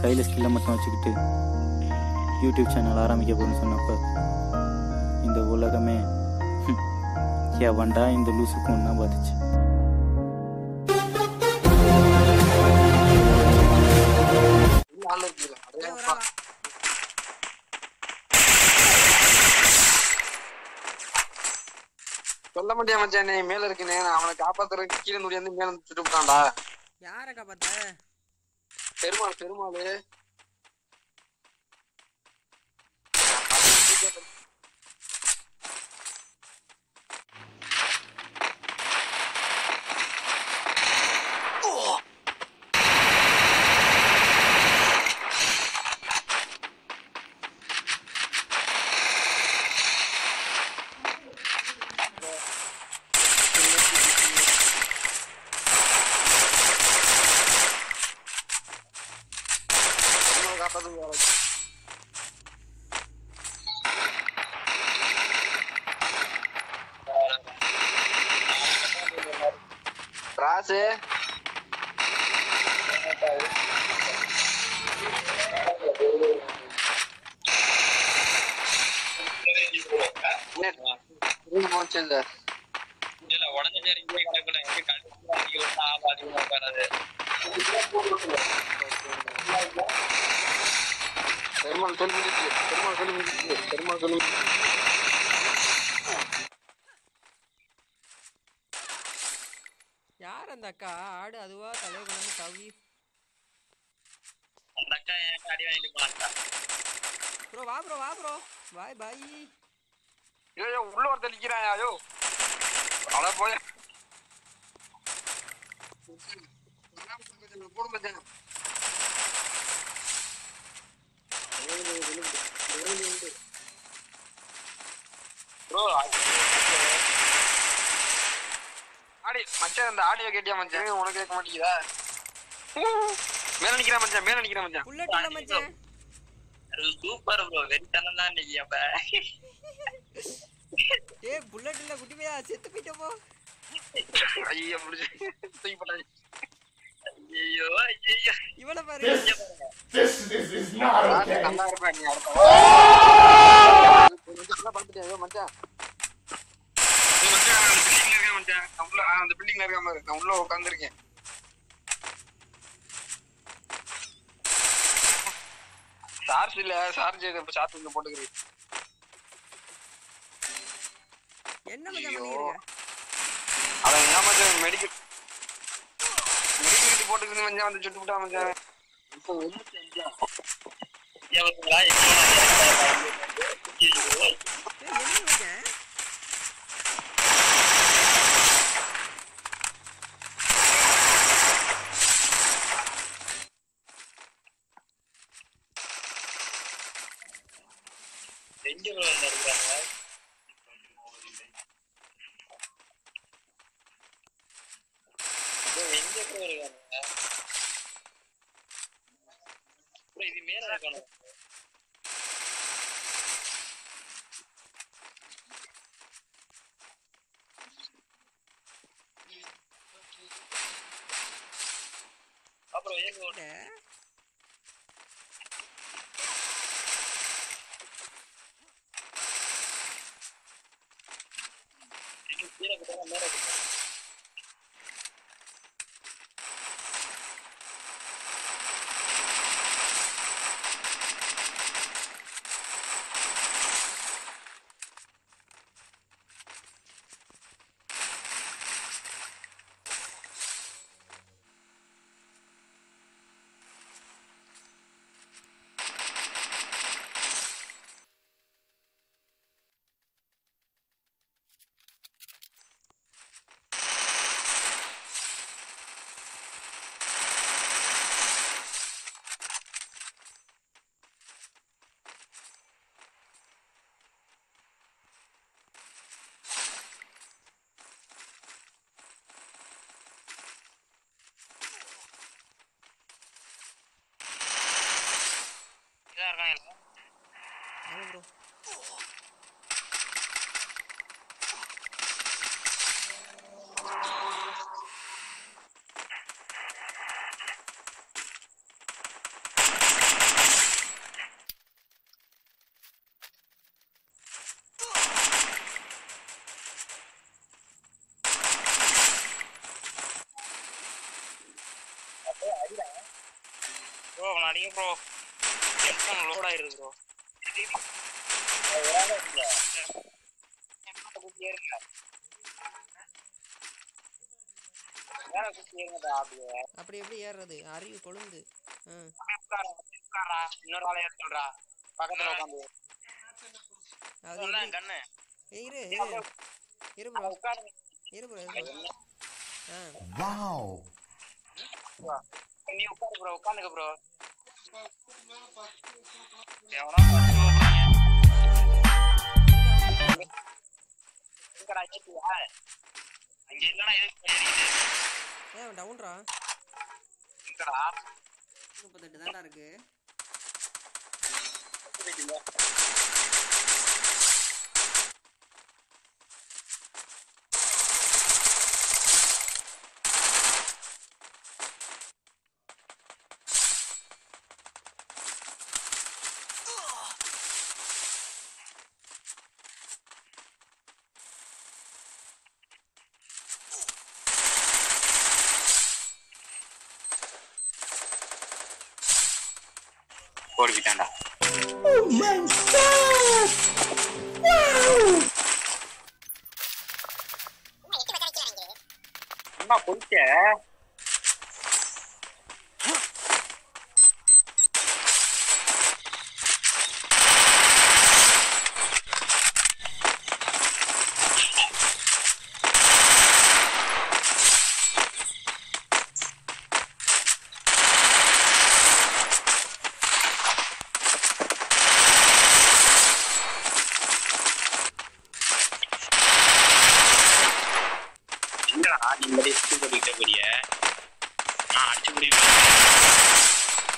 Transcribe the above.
கையில் ஸ்கில்லை மட்டும் வச்சுக்கிட்டு யூடியூப் சேனல் ஆரம்பிக்க போகிறேன்னு சொன்னப்போ இந்த உலகமே ஹம், எவன்டா இந்த லூசுக்கு ஒன்றா பார்த்துச்சு ஆள் இருக்குல்ல ஏய், அதே வரா, வா. சொல்ல மாட்டியா மச்சான் நீ மேல இருக்கனே நான் அவனை காப்பாத்துறதுக்கு கீழே நுடி வந்து மேல வந்து சுட்டு விட்டான்டா யார காப்பாத்த பெருமாள் பெருமாள் பெருமாள் காப்பாத்துங்க ராசு இல்ல இல்ல உடஞ்ச நேரம் இங்கே கிடக்கல எங்க கண்டிப்பா அதிகம் வந்து ஆள் அதிகமா உட்காராது பெருமாள் சொல்லி முடிச்சு பெருமாள் சொல்லி முடிச்சு பெருமாள் சொல்லி முடிச்சு யார் அந்த அக்கா ஆடு அதுவா தலைவர் கொண்டு கவி அந்த அக்கா என் அடி வாங்கிட்டு போனாக்கா ப்ரோ வா ப்ரோ வா ப்ரோ பாய் பாய் ஐயோ ஐயோ, உள்ள ஒருத்தர் நிக்கிறான் ஐயோ அட போய் போடு மச்சான் ப்ரோ ஆடி மச்சான் அந்த ஆடியோ கேட்டியா மச்சான் உனக்கு கேட்க மாட்டேங்குதா மேல நிக்கிறான் மச்சான் மேல நிக்கிறான் மச்சான் புல்லட் இல்ல மச்சான் அது சூப்பர் ப்ரோ வெறித்தனம் தான் இன்னைக்கு அப்ப ஏய் புல்லட் இல்ல குட்டி பையா செத்து போயிட்ட போ ஐயோ முடிச்சு தூக்கி போட்டாச்சு ஐயோ ஐயோ இவள பாரு This, this is not Rasu okay. நல்லா இருப்பேன் நீ அடுத்த மச்சான் பாத்துட்டியா ஐயோ மச்சான் ஏய் மச்சான் அந்த பில்டிங்ல இருக்கேன் மச்சான் நான் உள்ள ஆ, அந்த பில்டிங்ல இருக்காம இரு. நான் உள்ள உட்கார்ந்திருக்கேன் சார்ஜ் இல்ல சார்ஜ் சார்ஜ் வந்து போட்டுக்கிறேன் என்ன மச்சான் ஐயோ. பண்ணிருக்க அவன் ஏன் மச்சான் மெடிக்கல் மெடிக்கல் போட்டுக்கிட்டு மச்சான் வந்து சுட்டு விட்டான் மச்சான் இப்போ ஒண்ணு செஞ்சா எவங்களா எங்க ஐயோ ஏய் என்ன மச்சான் எங்க ப்ரோ இருக்காங்க bro, எங்க ப்ரோ இருக்காங்க ப்ரோ இது மேல இருக்கானு அப்புறம் ஏங்க இல்ல கீழே போட்டா மேல இருக்கு எங்க ப்ரோ ஹெட்ஃபோன் லோட் ஆயிருது ப்ரோ வேற குச்சி ஏறுங்கடா அப்படியே அப்படி எப்படி ஏறுறது அறிவு கொழுந்து ஆ உட்காரா உட்காரா இன்னொரு ஆளை ஏற சொல்றா பக்கத்துல உட்காந்து அது எப்படி கண்ணு ஏய், இரு இரு இரு ப்ரோ உட்காரு இரு ப்ரோ இரு bro. ஆ Wow. நீ உட்காரு ப்ரோ உட்காந்துக்க ப்ரோ எவனா எங்கடா ஏத்தியா அங்க இல்லனா எதுக்கு ஏறிக்கிட்டு ஏன் டவுன்ரா எங்கடா முப்பத்தெட்டு தான்டா இருக்கு ஓடிக்கிட்டான்டா அம்மா போயிட்ட என்னடா நீ இந்த அடிச்சு போட்டுக்கிட்ட பெரிய நான் அடிச்சு முடியும்